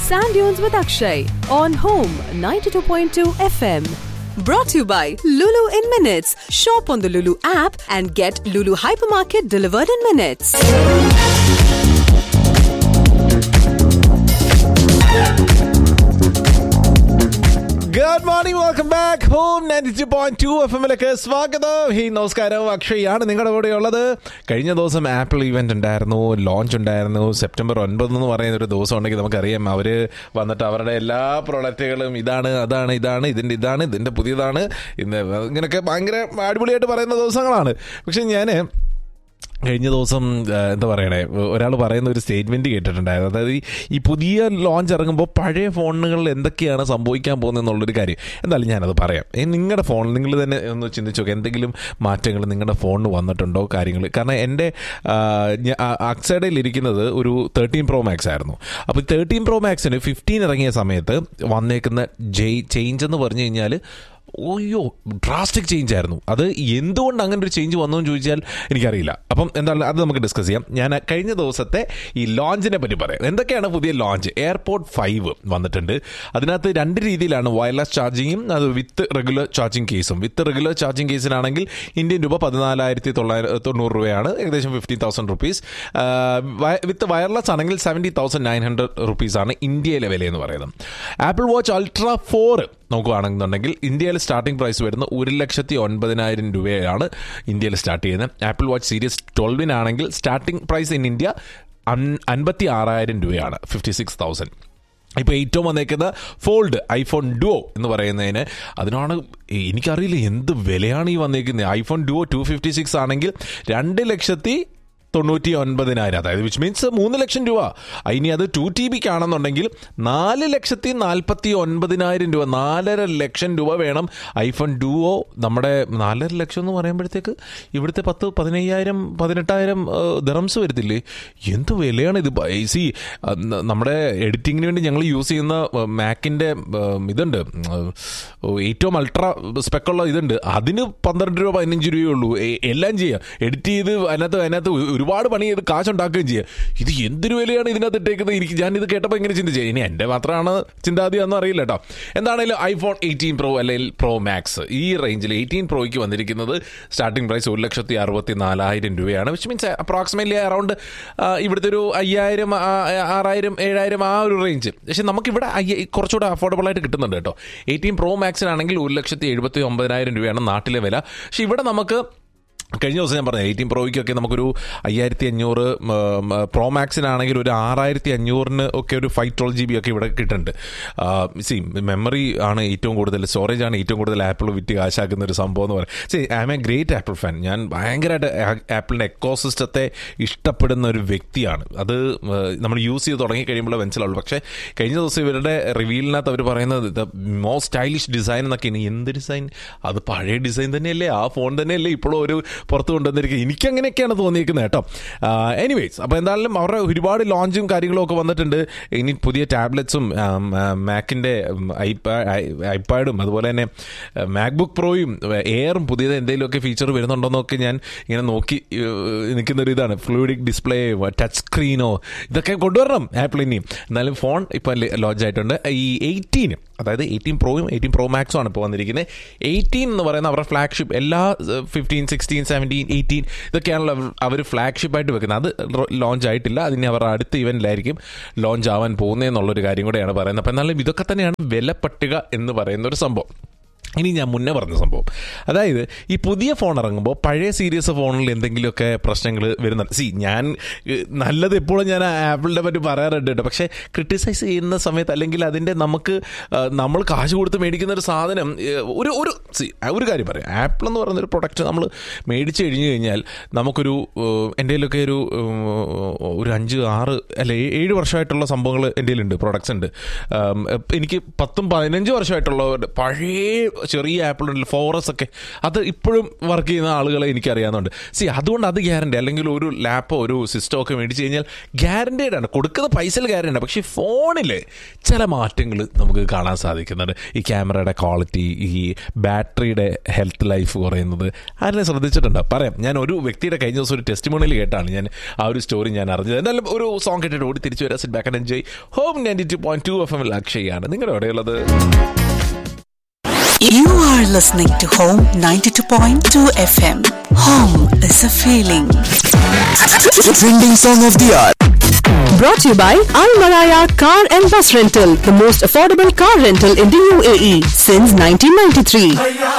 Sand Dunes with Akshay on Home 92.2 FM. Brought to you by Lulu in Minutes. Shop on the Lulu app and get Lulu Hypermarket delivered in minutes. Good morning welcome back home ninety two point two F എമ്മിലേക്ക് സ്വാഗതം hey നമസ്കാരം അക്ഷയാണ് നിങ്ങളുടെ കൂടെ ഉള്ളത് കഴിഞ്ഞ ദിവസം Apple event ഉണ്ടായിരുന്നു ലോഞ്ച് ഉണ്ടായിരുന്നു സെപ്റ്റംബർ ഒൻപത് എന്ന് പറയുന്ന ഒരു ദിവസം ഉണ്ടെങ്കിൽ നമുക്കറിയാം അവർ വന്നിട്ട് അവരുടെ എല്ലാ പ്രോഡക്റ്റുകളും ഇതാണ് അതാണ് ഇതാണ് ഇതിൻ്റെ ഇതാണ് ഇതിൻ്റെ പുതിയതാണ് ഇന്ന് ഇങ്ങനെയൊക്കെ ഭയങ്കര അടിപൊളിയായിട്ട് പറയുന്ന ദിവസങ്ങളാണ് പക്ഷെ ഞാൻ കഴിഞ്ഞ ദിവസം ആ, എന്താ പറയണേ ഒരാൾ പറയുന്ന ഒരു സ്റ്റേറ്റ്മെന്റ് കേട്ടിട്ടുണ്ടായിരുന്നു അതായത് ഈ- ഈ പുതിയ ലോഞ്ച് ഇറങ്ങുമ്പോൾ പഴയ ഫോണുകളിൽ എന്തൊക്കെയാണ് സംഭവിക്കാൻ പോകുന്നത് എന്നുള്ളൊരു കാര്യം എന്തായാലും ഞാനത് പറയാം ഏ, നിങ്ങളുടെ ഫോൺ നിങ്ങൾ തന്നെ ഒന്ന് ചിന്തിച്ചു നോക്കുക എന്തെങ്കിലും മാറ്റങ്ങൾ നിങ്ങളുടെ ഫോണിന് വന്നിട്ടുണ്ടോ കാര്യങ്ങൾ കാരണം എൻ്റെ അക്സൈഡയിൽ ഇരിക്കുന്നത് ഒരു തേർട്ടീൻ പ്രോ മാക്സ് ആയിരുന്നു അപ്പോൾ തേർട്ടീൻ പ്രോ മാക്സിന് ഫിഫ്റ്റീൻ ഇറങ്ങിയ സമയത്ത് വന്നേക്കുന്ന ജെയ് ചേഞ്ച് എന്ന് പറഞ്ഞു കഴിഞ്ഞാൽ ഓയ്യോ ഡ്രാസ്റ്റിക് ചേഞ്ച് ആയിരുന്നു അത് എന്തുകൊണ്ട് അങ്ങനെ ഒരു ചേഞ്ച് വന്നു എന്ന് ചോദിച്ചാൽ എനിക്കറിയില്ല അപ്പം എന്താണ് അത് നമുക്ക് ഡിസ്കസ് ചെയ്യാം ഞാൻ കഴിഞ്ഞ ദിവസത്തെ ഈ ലോഞ്ചിനെ പറ്റി പറയാം എന്തൊക്കെയാണ് പുതിയ ലോഞ്ച് എയർപോർട്ട് ഫൈവ് വന്നിട്ടുണ്ട് അതിനകത്ത് രണ്ട് രീതിയിലാണ് വയർലെസ് ചാർജിങ്ങും അത് വിത്ത് റെഗുലർ ചാർജിങ് കേസും വിത്ത് റെഗുലർ ചാർജിങ് കേസിനാണെങ്കിൽ ഇന്ത്യൻ രൂപ പതിനാലായിരത്തി തൊള്ളായിരത്തി തൊണ്ണൂറ് രൂപയാണ് ഏകദേശം fifty thousand rupees with wireless ആണെങ്കിൽ സെവൻറ്റി തൗസൻഡ് നയൻ ഹൺഡ്രഡ് റുപ്പീസാണ് ഇന്ത്യയിലെ വില എന്ന് പറയുന്നത് ആപ്പിൾ വാച്ച് അൾട്ര ഫോർ നോക്കുകയാണെന്നുണ്ടെങ്കിൽ ഇന്ത്യയിൽ സ്റ്റാർട്ടിംഗ് പ്രൈസ് വരുന്നത് ഒരു ലക്ഷത്തി ഒൻപതിനായിരം രൂപയാണ് ഇന്ത്യയിൽ സ്റ്റാർട്ട് ചെയ്യുന്നത് ആപ്പിൾ വാച്ച് സീരീസ് ട്വൽവിനാണെങ്കിൽ സ്റ്റാർട്ടിംഗ് പ്രൈസ് ഇൻ ഇന്ത്യ അൻപത്തി ആറായിരം രൂപയാണ് ഫിഫ്റ്റി സിക്സ് തൗസൻഡ് ഇപ്പോൾ ഏറ്റവും വന്നേക്കുന്ന ഫോൾഡ് ഐഫോൺ ഡുവോ എന്ന് പറയുന്നതിന് അതിനാണ് എനിക്കറിയില്ല എന്ത് വിലയാണ് ഈ വന്നേക്കുന്നത് iPhone duo two fifty six ആണെങ്കിൽ രണ്ട് ലക്ഷത്തി തൊണ്ണൂറ്റി ഒൻപതിനായിരം അതായത് വിച്ച് മീൻസ് മൂന്ന് ലക്ഷം രൂപ ഇനി അത് ടു ടി ബിക്ക് ആണെന്നുണ്ടെങ്കിൽ നാല് ലക്ഷത്തി നാൽപ്പത്തി ഒൻപതിനായിരം രൂപ നാലര ലക്ഷം രൂപ വേണം ഐഫോൺ ഡുവോ നമ്മുടെ നാലര ലക്ഷം എന്ന് പറയുമ്പോഴത്തേക്ക് ഇവിടുത്തെ പത്ത് പതിനയ്യായിരം പതിനെട്ടായിരം ദറംസ് വരത്തില്ലേ എന്ത് വിലയാണ് ഇത് സി നമ്മുടെ എഡിറ്റിങ്ങിന് വേണ്ടി ഞങ്ങൾ യൂസ് ചെയ്യുന്ന മാക്കിൻ്റെ ഇതുണ്ട് ഉം, ഏറ്റവും അൾട്രാ സ്പെക്കുള്ള ഇതുണ്ട് അതിന് പന്ത്രണ്ട് രൂപ പതിനഞ്ച് രൂപയേ ഉള്ളൂ എ- എല്ലാം ചെയ്യാം എഡിറ്റ് ചെയ്ത് അതിനകത്ത് അതിനകത്ത് ഒരു- ഒരുപാട് പണി ചെയ്ത് കാശുണ്ടാക്കുകയും ചെയ്യാം ഇത് എന്തൊരു വിലയാണ് ഇതിനകത്ത് ഇട്ടേക്കുന്നത് എനിക്ക് ഞാൻ ഇത് കേട്ടപ്പോൾ ഇങ്ങനെ ചിന്തിച്ചു ഇനി എൻ്റെ മാത്രമാണ് ചിന്താതിയാണെന്ന് അറിയില്ല കേട്ടോ എന്താണെങ്കിലും ഐഫോൺ എയ്റ്റീൻ പ്രോ അല്ലെങ്കിൽ പ്രോ മാക്സ് ഈ റേഞ്ചിൽ എയ്റ്റീൻ പ്രോയ്ക്ക് വന്നിരിക്കുന്നത് സ്റ്റാർട്ടിംഗ് പ്രൈസ് ഒരു ലക്ഷത്തി അറുപത്തി നാലായിരം രൂപയാണ് വിച്ച് മീൻസ് അപ്രോക്സിമേറ്റ്ലി അറൗണ്ട് ഇവിടുത്തെ ഒരു അയ്യായിരം ആ, ആറായിരം ഏഴായിരം ആ ഒരു റേഞ്ച് പക്ഷെ നമുക്കിവിടെ അയ്യ- കുറച്ചുകൂടെ അഫോർഡബിൾ ആയിട്ട് കിട്ടുന്നുണ്ട് കേട്ടോ എയ്റ്റീൻ പ്രോ മാക്സിനാണെങ്കിൽ ഒരു ലക്ഷത്തി എഴുപത്തി ഒമ്പതിനായിരം രൂപയാണ് നാട്ടിലെ വില പക്ഷെ ഇവിടെ നമുക്ക് കഴിഞ്ഞ ദിവസം ഞാൻ പറഞ്ഞു എയ്റ്റീൻ പ്രോയ്ക്കൊക്കെ നമുക്കൊരു അയ്യായിരത്തി അഞ്ഞൂറ് പ്രോ മാക്സിനാണെങ്കിൽ ഒരു ആറായിരത്തി അഞ്ഞൂറിന് ഒക്കെ ഒരു ഫൈവ് ട്വൽവ് ജി ബി ഒക്കെ ഇവിടെ കിട്ടുന്നുണ്ട് സി മെമ്മറി ആണ് ഏറ്റവും കൂടുതൽ സ്റ്റോറേജ് ആണ് ഏറ്റവും കൂടുതൽ ആപ്പിൾ വിറ്റ് കാശാക്കുന്ന ഒരു സംഭവം എന്ന് പറയുന്നത് see I am a great Apple fan ഞാൻ ഭയങ്കരമായിട്ട് ആപ്പിളിൻ്റെ എക്കോസിസ്റ്റത്തെ ഇഷ്ടപ്പെടുന്ന ഒരു വ്യക്തിയാണ് അത് നമ്മൾ യൂസ് ചെയ്ത് തുടങ്ങി കഴിയുമ്പോൾ മനസ്സിലാവുള്ളൂ പക്ഷേ കഴിഞ്ഞ ദിവസം ഇവരുടെ റിവീലിനകത്ത് അവർ പറയുന്നത് ദ മോസ്റ്റ് സ്റ്റൈലിഷ് ഡിസൈൻ എന്നൊക്കെ ഇനി എന്ത് ഡിസൈൻ അത് പഴയ ഡിസൈൻ തന്നെയല്ലേ ആ ഫോൺ തന്നെയല്ലേ ഇപ്പോഴും ഒരു പുറത്ത് കൊണ്ടുവന്നിരിക്കുന്നത് എനിക്ക് അങ്ങനെയൊക്കെയാണ് തോന്നിയിരിക്കുന്നത് കേട്ടോ എനിവേസ് അപ്പോൾ എന്തായാലും അവരുടെ ഒരുപാട് ലോഞ്ചും കാര്യങ്ങളും ഒക്കെ വന്നിട്ടുണ്ട് ഇനി പുതിയ ടാബ്ലറ്റ്സും മാക്കിൻ്റെ ഐപാഡും അതുപോലെ തന്നെ മാക്ബുക്ക് പ്രോയും എയറും പുതിയത് എന്തെങ്കിലുമൊക്കെ ഫീച്ചർ വരുന്നുണ്ടോയെന്നൊക്കെ ഞാൻ ഇങ്ങനെ നോക്കി ഏഹ്, നിൽക്കുന്ന ഒരു ഇതാണ് ഫ്ലൂയിഡിക് ഡിസ്പ്ലേ ടച്ച് സ്ക്രീനോ ഇതൊക്കെ കൊണ്ടുവരണം ആപ്പിൾ ഇനിയും എന്നാലും ഫോൺ ഇപ്പം ലോഞ്ച് ആയിട്ടുണ്ട് ഈ എയ്റ്റീന് അതായത് എയ്റ്റീൻ പ്രോയും എയ്റ്റീൻ പ്രോ മാക്സും ആണ് ഇപ്പോൾ വന്നിരിക്കുന്നത് എയ്റ്റീൻ എന്ന് പറയുന്ന അവരുടെ ഫ്ലാഗ്ഷിപ്പ് എല്ലാ ഫിഫ്റ്റീൻ സിക്സ്റ്റീൻ സെവൻറ്റീൻ എയ്റ്റീൻ ഇതൊക്കെയാണല്ലോ അവർ ഫ്ലാഗ്ഷിപ്പായിട്ട് വെക്കുന്നത് അത് ലോഞ്ച് ആയിട്ടില്ല അതിന് അവർ അടുത്ത ഇവൻറ്റിലായിരിക്കും ലോഞ്ച് ആവാൻ പോകുന്നതെന്നുള്ളൊരു കാര്യം കൂടെയാണ് പറയുന്നത് അപ്പോൾ എന്നാലും ഇതൊക്കെ തന്നെയാണ് വില പട്ടിക എന്ന് പറയുന്ന ഒരു സംഭവം ഇനി ഞാൻ മുന്നേ പറഞ്ഞ സംഭവം അതായത് ഈ പുതിയ ഫോൺ ഇറങ്ങുമ്പോൾ പഴയ സീരീസ് ഫോണിൽ എന്തെങ്കിലുമൊക്കെ പ്രശ്നങ്ങൾ വരുന്നുണ്ട് സി ഞാൻ ഏഹ്, നല്ലത് എപ്പോഴും ഞാൻ ആപ്പിളിനെ പറ്റി പറയാറുണ്ട് കേട്ടോ പക്ഷേ ക്രിട്ടിസൈസ് ചെയ്യുന്ന സമയത്ത് അല്ലെങ്കിൽ അതിൻ്റെ നമുക്ക് ഏഹ്, നമ്മൾ കാശ് കൊടുത്ത് മേടിക്കുന്ന ഒരു സാധനം ഏഹ്, ഒരു ഒരു സി ഒരു കാര്യം പറയാം ആപ്പിൾ എന്ന് പറയുന്ന ഒരു പ്രൊഡക്റ്റ് നമ്മൾ മേടിച്ച് കഴിഞ്ഞ് കഴിഞ്ഞാൽ നമുക്കൊരു ഏഹ്, എൻ്റെ കയ്യിലൊക്കെ ഒരു ഏഹ്, ഒരു അഞ്ച് ആറ് അല്ല ഏ- ഏഴ് വർഷമായിട്ടുള്ള സംഭവങ്ങൾ എൻ്റെ കയ്യിലുണ്ട് പ്രൊഡക്ട്സ് ഉണ്ട് ഉം, എനിക്ക് പത്തും പതിനഞ്ച് വർഷമായിട്ടുള്ള പഴയ ചെറിയ ആപ്പിൾ ഉണ്ടല്ലോ ഫോറസ് ഒക്കെ അത് ഇപ്പോഴും വർക്ക് ചെയ്യുന്ന ആളുകളെ എനിക്കറിയാവുന്നുണ്ട് സി അതുകൊണ്ട് അത് ഗ്യാരണ്ടി അല്ലെങ്കിൽ ഒരു ലാപ്പോ ഒരു സിസ്റ്റമോ ഒക്കെ മേടിച്ച് കഴിഞ്ഞാൽ ഗ്യാരണ്ടീഡ് ആണ് കൊടുക്കുന്ന പൈസയിൽ ഗ്യാരണ്ടി ആണ് പക്ഷേ ഫോണിൽ ചില മാറ്റങ്ങൾ നമുക്ക് കാണാൻ സാധിക്കുന്നുണ്ട് ഈ ക്യാമറയുടെ ക്വാളിറ്റി ഈ ബാറ്ററിയുടെ ഹെൽത്ത് ലൈഫ് കുറയുന്നത് അതിനെ ശ്രദ്ധിച്ചിട്ടുണ്ടോ പറയാം ഞാൻ ഒരു വ്യക്തിയുടെ കഴിഞ്ഞ ദിവസം ഒരു ടെസ്റ്റിമോണിയിൽ കേട്ടാണ് ഞാൻ ആ ഒരു സ്റ്റോറി ഞാൻ അറിഞ്ഞത് എന്നാലും ഒരു സോങ് കേട്ടിട്ട് ഓടി തിരിച്ചു വരാം sit back and enjoy home ninety two point two F M അക്ഷയാണ് നിങ്ങളുടെ എവിടെയുള്ളത് You are listening to Home 92.2 FM. Home is a feeling. Trending song of the hour. Brought to you by Al Maraya Car and Bus Rental, the most affordable car rental in the UAE since 1993.